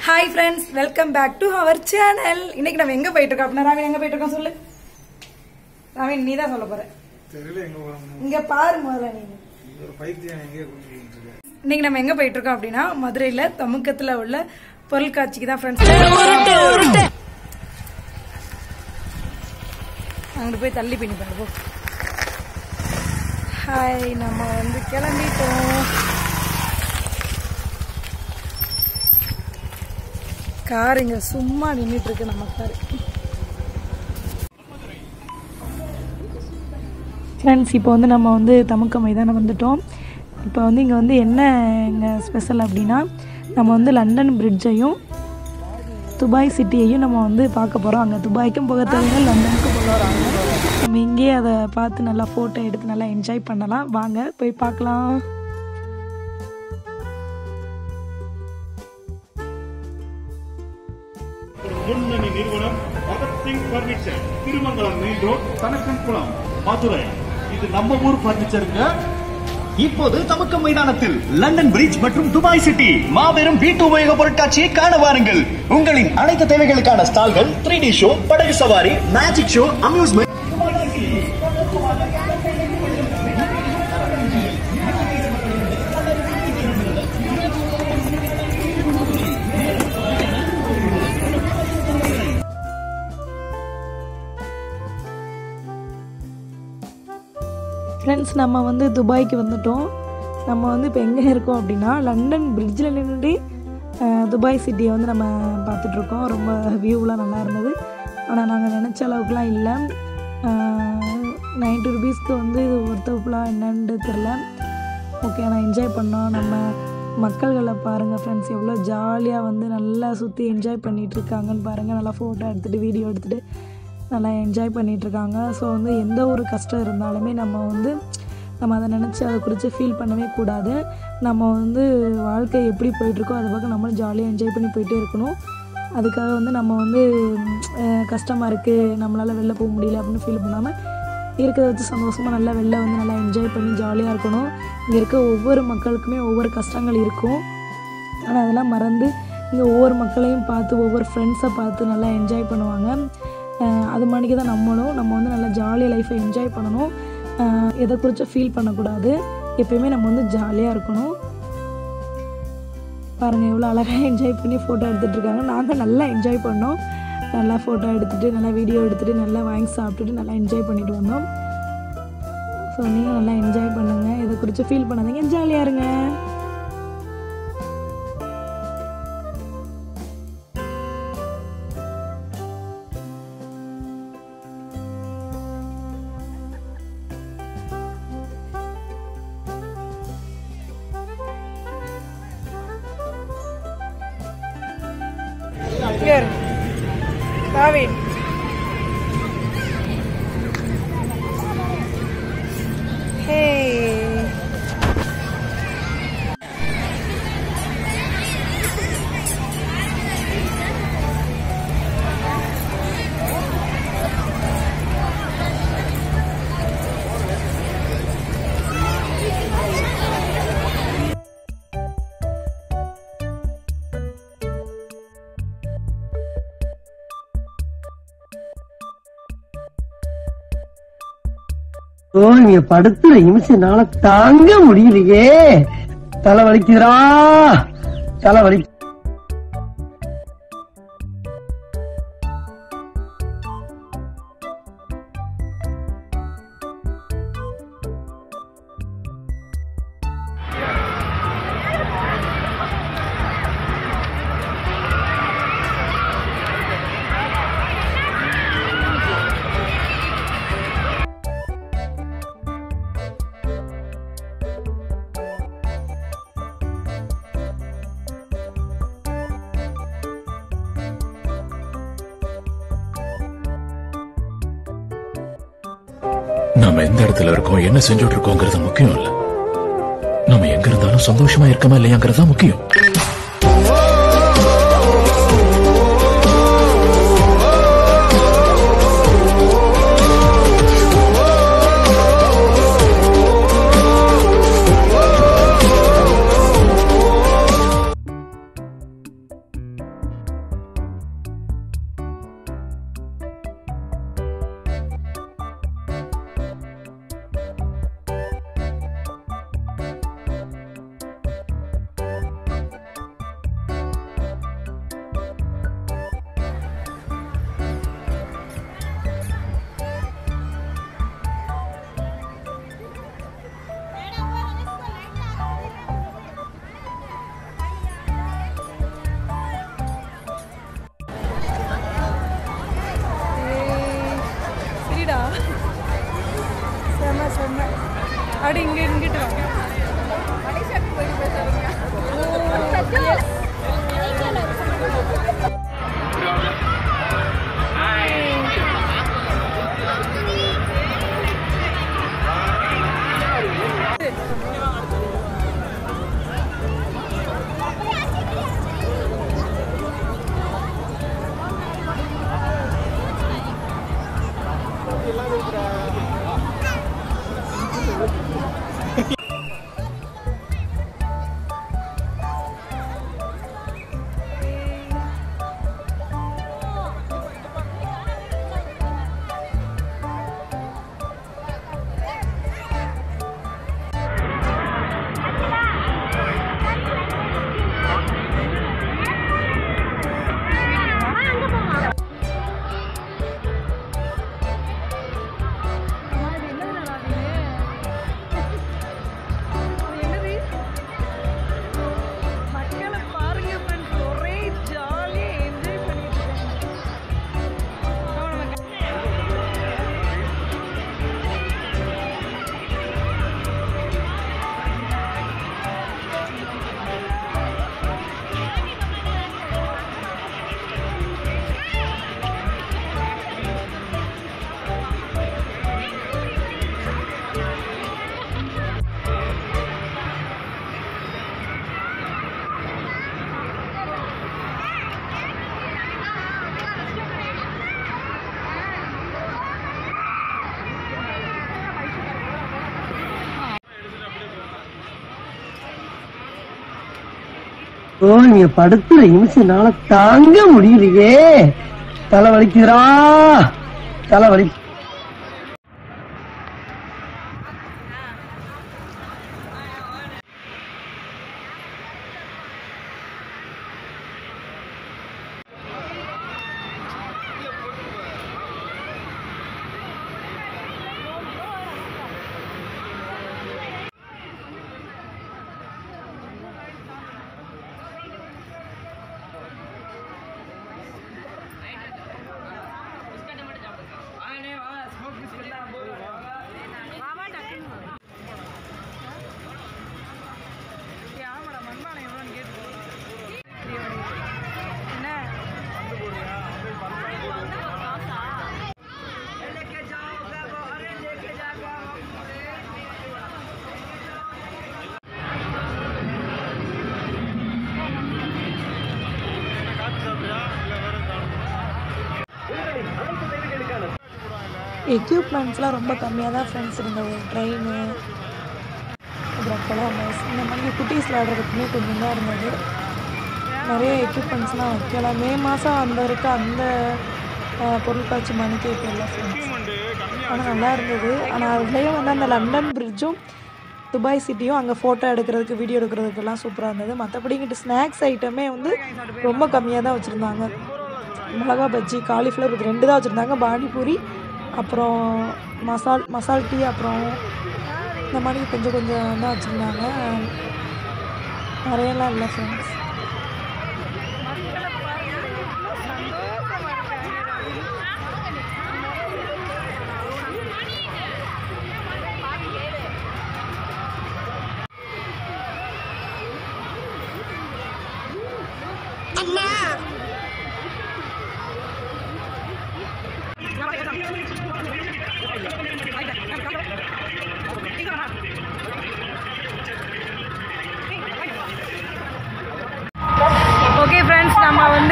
Hi friends welcome back to our channel இன்னைக்கு நம்ம எங்க போயிட்டு இருக்கோம் அப்படின்னா ராவின் எங்க போயிட்டு இருக்கோம் சொல்லு ராவின் நீ தான் சொல்ல போற தெரியல எங்க போறோம்னு இங்க பாரு முதல்ல நீ ஒரு பைத்தியம் எங்கேயோ கூட்டிட்டு இருக்கேன் இன்னைக்கு நம்ம எங்க போயிட்டு இருக்கோம் அப்படின்னா மதுரையில தமுக்கத்துல உள்ள பொருட்காட்சிக்கு தான் ஃப்ரெண்ட்ஸ் அங்கிட்டு போய் தள்ளி பின்னி போ ஹாய் நம்ம வந்து கிளம்பிட்டோம் கார் இங்க சும்மா நின்றுட்டு இருக்கு நம்ம கார் ஃப்ரெண்ட்ஸ் இப்போ வந்து நம்ம வந்து தமுக்க மைதானம் வந்துட்டோம் இப்போ வந்து இங்கே வந்து என்ன இங்கே ஸ்பெஷல் அப்படின்னா நம்ம வந்து லண்டன் பிரிட்ஜையும் துபாய் சிட்டியையும் நம்ம வந்து பார்க்க போகிறோம் அங்கே துபாய்க்கும் போக தேவையில்லை லண்டனுக்கும் போக வராங்க நம்ம இங்கேயே அதை பார்த்து நல்லா ஃபோட்டோ எடுத்து நல்லா என்ஜாய் பண்ணலாம் வாங்க போய் பார்க்கலாம் முன்னணி நிறுவனம் Bhagat Singh furniture Thirumangalam main road Kanakkankulam Madurai இது நம்ம ஊர் பர்னிச்சருங்க இப்போது தமக்க மைதானத்தில் லண்டன் பிரிட்ஜ் மற்றும் துபாய் சிட்டி மாபெரும் வீட்டு உபயோக பொருட்காட்சியை காண வாருங்கள் உங்களின் அனைத்து தேவைகளுக்கான ஸ்டால்கள் த்ரீ டி ஷோ படகு சவாரி மேஜிக் ஷோ அம்யூஸ்மெண்ட் ஃப்ரெண்ட்ஸ் நம்ம வந்து துபாய்க்கு வந்துட்டோம் நம்ம வந்து இப்போ எங்கே இருக்கோம் அப்படின்னா லண்டன் பிரிட்ஜில் நின்று துபாய் சிட்டியை வந்து நம்ம பார்த்துட்ருக்கோம் ரொம்ப வியூலாம் நல்லா இருந்தது ஆனால் நாங்கள் நினச்ச அளவுக்குலாம் இல்லை நைன்ட்டி ருபீஸ்க்கு வந்து இது ஒருத்தப்புலாம் என்னன்னு தெரில ஓகே நான் என்ஜாய் பண்ணோம் நம்ம மக்கள்களை பாருங்கள் ஃப்ரெண்ட்ஸ் எவ்வளோ ஜாலியாக வந்து நல்லா சுற்றி என்ஜாய் பண்ணிகிட்டு இருக்காங்கன்னு பாருங்கள் நல்லா ஃபோட்டோ எடுத்துகிட்டு வீடியோ எடுத்துகிட்டு நல்லா என்ஜாய் பண்ணிட்டு இருக்காங்க ஸோ வந்து எந்த ஒரு கஷ்டம் இருந்தாலுமே நம்ம வந்து நம்ம அதை நினச்சி அதை குறித்து ஃபீல் பண்ணவே கூடாது நம்ம வந்து வாழ்க்கை எப்படி போயிட்டுருக்கோ அதை பக்கம் நம்மளும் ஜாலியாக என்ஜாய் பண்ணி போயிட்டே இருக்கணும் அதுக்காக வந்து நம்ம வந்து அஹ், கஷ்டமாக இருக்குது நம்மளால் வெளில போக முடியல அப்படின்னு ஃபீல் பண்ணாமல் இருக்கிறத வச்சு சந்தோஷமாக நல்லா வெளில வந்து நல்லா என்ஜாய் பண்ணி ஜாலியாக இருக்கணும் இங்கே இருக்க ஒவ்வொரு மக்களுக்குமே ஒவ்வொரு கஷ்டங்கள் இருக்கும் ஆனால் அதெல்லாம் மறந்து இங்கே ஒவ்வொரு மக்களையும் பார்த்து ஒவ்வொரு ஃப்ரெண்ட்ஸை பார்த்து நல்லா என்ஜாய் பண்ணுவாங்க அஹ் அது மாதிரிக்கு தான் நம்மளும் நம்ம வந்து நல்லா ஜாலியாக லைஃப்பை என்ஜாய் பண்ணணும் அஹ் எதை குறித்தும் ஃபீல் பண்ணக்கூடாது எப்பயுமே நம்ம வந்து ஜாலியாக இருக்கணும் பாருங்கள் எவ்வளோ அழகாக என்ஜாய் பண்ணி ஃபோட்டோ எடுத்துகிட்டு இருக்காங்க நாங்கள் நல்லா என்ஜாய் பண்ணோம் நல்லா ஃபோட்டோ எடுத்துகிட்டு நல்லா வீடியோ எடுத்துகிட்டு நல்லா வாங்கி சாப்பிட்டுட்டு நல்லா என்ஜாய் பண்ணிட்டு வந்தோம் ஸோ நீங்கள் நல்லா என்ஜாய் பண்ணுங்கள் எதை குறித்து ஃபீல் பண்ணாதீங்க ஜாலியாக இருங்க Here. David. Hey. ஓ நீங்க படுத்துற நிமிஷம்னால தாங்க முடியலையே தலை வலிக்குதுடா தலை வலி நாம எந்த இடத்துல இருக்கோம் என்ன செஞ்சுட்டு இருக்கோங்கிறது முக்கியம் இல்ல நம்ம எங்க இருந்தாலும் சந்தோஷமா இருக்கமா இல்லையாங்கிறது தான் முக்கியம் அப்படி இங்க இங்கிட்டு வாங்க மக்களை பாருங்க ஃப்ரெண்ட்ஸ் ஒரே ஜாலியாக என்ஜாய் பண்ணிட்டு இருக்காங்க ஆமா, நம்ம ஓ நீங்க படுத்துற நிமிஷம்னால தாங்க முடியலையே தலை வலிக்குதுடா தலை வலி ஆமாடா மண்பானை எவ்வளோன்னு கேட்டு என்ன எக்யூப்மெண்ட்ஸ்லாம் ரொம்ப கம்மியாக தான் ஃப்ரெண்ட்ஸ் இருந்தது ட்ரெயின் அப்புறம் கொலாமஸ் இந்த மாதிரி குட்டீஸ் விளையாடுறதுக்குமே கொஞ்சம் தான் இருந்தது நிறைய எக்யூப்மெண்ட்ஸ்லாம் வைக்கலாம் மே மாதம் அந்த இருக்க அந்த அஹ், பொருட்காட்சி மணிக்கு இல்லை ஃப்ரெண்ட்ஸ் ஆனால் நல்லா இருந்தது ஆனால் அதுலேயும் வந்து அந்த லண்டன் பிரிட்ஜும் துபாய் சிட்டியும் அங்கே ஃபோட்டோ எடுக்கிறதுக்கு வீடியோ எடுக்கிறதுக்கெல்லாம் சூப்பராக இருந்தது மற்றபடி இங்கிட்டு ஸ்நாக்ஸ் ஐட்டமே வந்து ரொம்ப கம்மியாக தான் வச்சுருந்தாங்க மிளகா பஜ்ஜி காலிஃப்ளவர் இது ரெண்டு தான் வச்சுருந்தாங்க பானிபூரி அப்புறம் மசால் மசால் டீ அப்புறம் இந்த மாதிரி கொஞ்சம் கொஞ்சம் தான் வச்சுருந்தாங்க நிறையலாம் இல்லை ஃப்ரெண்ட்ஸ் ஓகே ஃப்ரெண்ட்ஸ் நம்ம வந்து